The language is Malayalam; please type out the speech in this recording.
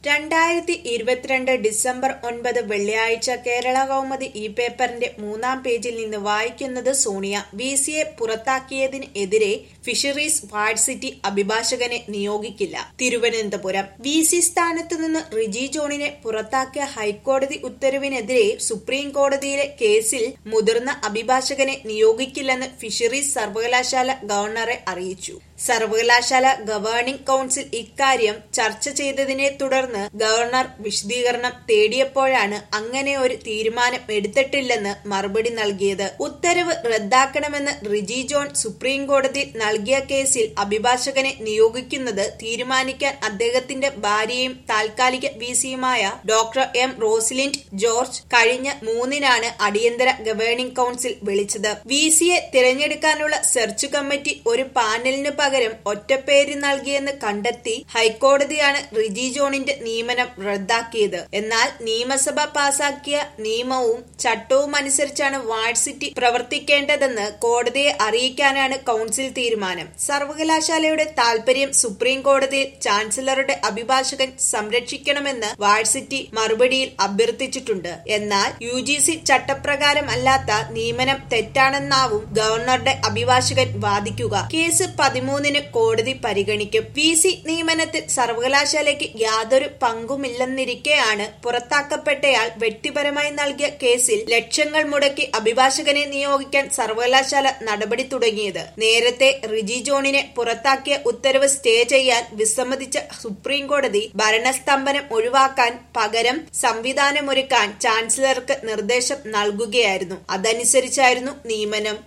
രണ്ടായിരത്തി ഇരുപത്തിരണ്ട് ഡിസംബർ ഒൻപത് വെള്ളിയാഴ്ച കേരള കൗമുദി ഈ പേപ്പറിന്റെ മൂന്നാം പേജിൽ നിന്ന് വായിക്കുന്നത് സോണിയ വി സിയെ പുറത്താക്കിയതിന് എതിരെ ഫിഷറീസ് വാഴ്സിറ്റി അഭിഭാഷകനെ നിയോഗിക്കില്ല തിരുവനന്തപുരം വി സി സ്ഥാനത്ത് നിന്ന് റിജി ജോണിനെ പുറത്താക്കിയ ഹൈക്കോടതി ഉത്തരവിനെതിരെ സുപ്രീം കോടതിയിലെ കേസിൽ മുതിർന്ന അഭിഭാഷകനെ നിയോഗിക്കില്ലെന്ന് ഫിഷറീസ് സർവകലാശാല ഗവർണറെ അറിയിച്ചു സർവകലാശാല ഗവേണിംഗ് കൌൺസിൽ ഇക്കാര്യം ചർച്ച ചെയ്തതിനെ തുടർന്ന് ഗവർണർ വിശദീകരണം തേടിയപ്പോഴാണ് അങ്ങനെ ഒരു തീരുമാനം എടുത്തിട്ടില്ലെന്ന് മറുപടി നൽകിയത് ഉത്തരവ് റദ്ദാക്കണമെന്ന് റിജി ജോൺ സുപ്രീം കോടതിയിൽ നൽകിയ കേസിൽ അഭിഭാഷകനെ നിയോഗിക്കുന്നത് തീരുമാനിക്കാൻ അദ്ദേഹത്തിന്റെ ഭാര്യയും താൽക്കാലിക വി സിയുമായ ഡോക്ടർ എം റോസ്ലിൻഡ് ജോർജ് കഴിഞ്ഞ മൂന്നിനാണ് അടിയന്തര ഗവേണിംഗ് കൌൺസിൽ വിളിച്ചത് വി സിയെ തിരഞ്ഞെടുക്കാനുള്ള സെർച്ച് കമ്മിറ്റി ഒരു പാനലിന് പകരം ഒറ്റപ്പേര് നൽകിയെന്ന് കണ്ടെത്തി ഹൈക്കോടതിയാണ് റിജി ജോണിന്റെ നിയമനം റദ്ദാക്കിയത് എന്നാൽ നിയമസഭ പാസാക്കിയ നിയമവും ചട്ടവും അനുസരിച്ചാണ് വാഴ്സിറ്റി പ്രവർത്തിക്കേണ്ടതെന്ന് കോടതിയെ അറിയിക്കാനാണ് കൌൺസിൽ തീരുമാനം സർവകലാശാലയുടെ താൽപര്യം സുപ്രീം കോടതിയിൽ ചാൻസലറുടെ അഭിഭാഷകൻ സംരക്ഷിക്കണമെന്ന് വാഴ്സിറ്റി മറുപടിയിൽ അഭ്യർത്ഥിച്ചിട്ടുണ്ട് എന്നാൽ യു ജി സി ചട്ടപ്രകാരം അല്ലാത്ത നിയമനം തെറ്റാണെന്നാവും ഗവർണറുടെ അഭിഭാഷകൻ വാദിക്കുക കേസ് പതിമൂന്നിന് കോടതി പരിഗണിക്കും വി സി നിയമനത്തിൽ സർവകലാശാലയ്ക്ക് യാതൊരു പങ്കുമില്ലെന്നിരിക്കെയാണ് പുറത്താക്കപ്പെട്ടയാൾ വ്യക്തിപരമായി നൽകിയ കേസിൽ ലക്ഷങ്ങൾ മുടക്കി അഭിഭാഷകനെ നിയോഗിക്കാൻ സർവകലാശാല നടപടി തുടങ്ങിയത് നേരത്തെ റിജി ജോണിനെ പുറത്താക്കിയ ഉത്തരവ് സ്റ്റേ ചെയ്യാൻ വിസമ്മതിച്ച സുപ്രീം കോടതി ഭരണസ്തംഭനം ഒഴിവാക്കാൻ പകരം സംവിധാനമൊരുക്കാൻ ചാൻസലർക്ക് നിർദ്ദേശം നൽകുകയായിരുന്നു അതനുസരിച്ചായിരുന്നു നിയമനം